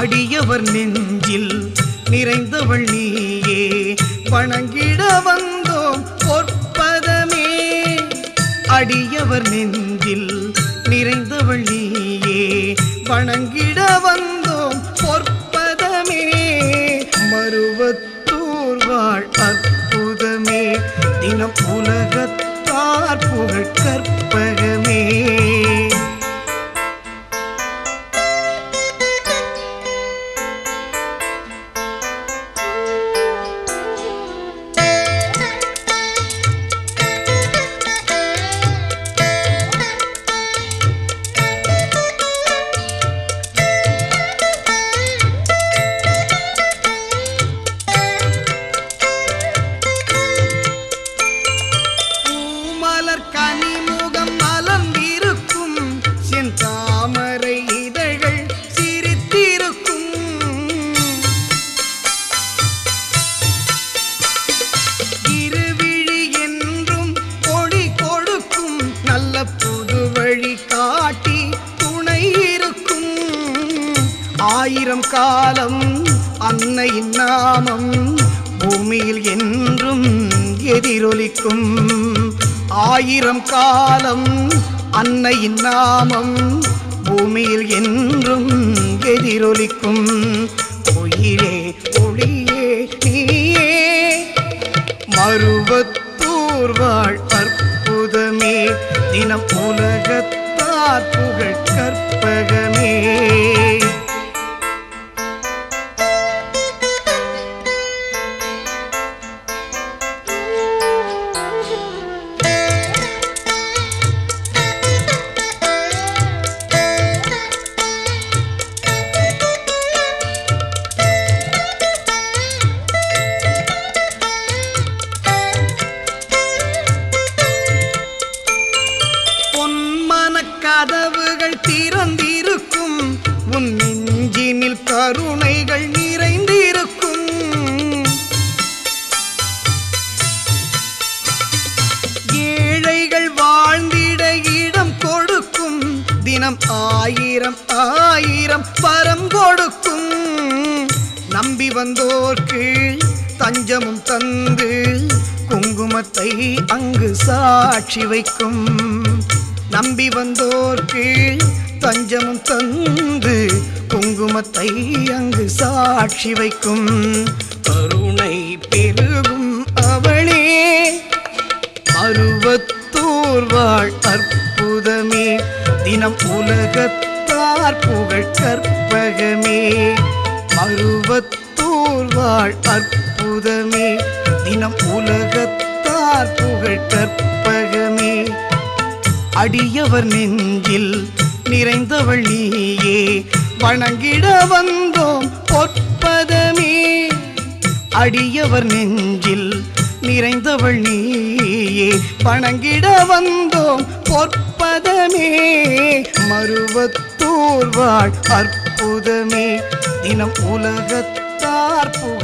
அடியவர் நெஞ்சில் நிறைந்தவள் நீயே வணங்கிட வந்தோம் பொற்பதமே அடியவர் நெஞ்சில் நிறைந்தவள் நீயே வணங்கிட வந்தோம் பொற்பதமே மருவத்தூர் வாழ் அற்புதமே தினம் உலகத்தார் புகழ் கற்பகமே பூமலர் கனிமுகம் மலர்ந்திருக்கும் செந்தாமரை இதழ்கள் சிரித்திருக்கும் இருவிழி என்றும் பொடி கொடுக்கும் நல்ல புது வழி காட்டி துணை இருக்கும் ஆயிரம் காலம் அன்னையின் நாமம் பூமியில் என்றும் எதிரொலிக்கும் ஆயிரம் காலம் அன்னையின் நாமம் பூமியில் என்றும் எதிரொலிக்கும் உயிரே ஒளியே நீயே மருவத்தூர் வாழ் அற்புதமே தினம் உலகத்தார் புகழ் கற்பகமே பொன்மனக் கதவுகள் திறந்திருக்கும் உன் நெஞ்சினில் கருணைகள் நிறைந்திருக்கும் ஏழைகள் வாழ்ந்திட இடம் கொடுக்கும் தினம் ஆயிரம் ஆயிரம் பரம் கொடுக்கும் நம்பி வந்தோர்க்கு தஞ்சமும் தந்து குங்குமத்தை அங்கு சாட்சி வைக்கும் நம்பி வந்தோர்க்கு தஞ்சமும் தந்து குங்குமத்தை அங்கு சாட்சி வைக்கும் கருணை பெருகும் அவளே அருவத்தூர் வாழ் அற்புதமே தினம் உலகத்தார் புகழ் கற்பகமே அருவத்தூர் வாழ் அற்புதமே தினம் உலகத்தார் புகழ் கற்பகமே அடியவர் நெஞ்சில் நிறைந்தவள் நீயே வணங்கிட வந்தோம் பொற்பதமே அடியவர் நெஞ்சில் நிறைந்தவள் நீயே வணங்கிட வந்தோம் பொற்பதமே மருவத்தூர் வாழ் அற்புதமே தினம் உலகத்தார் புகழ்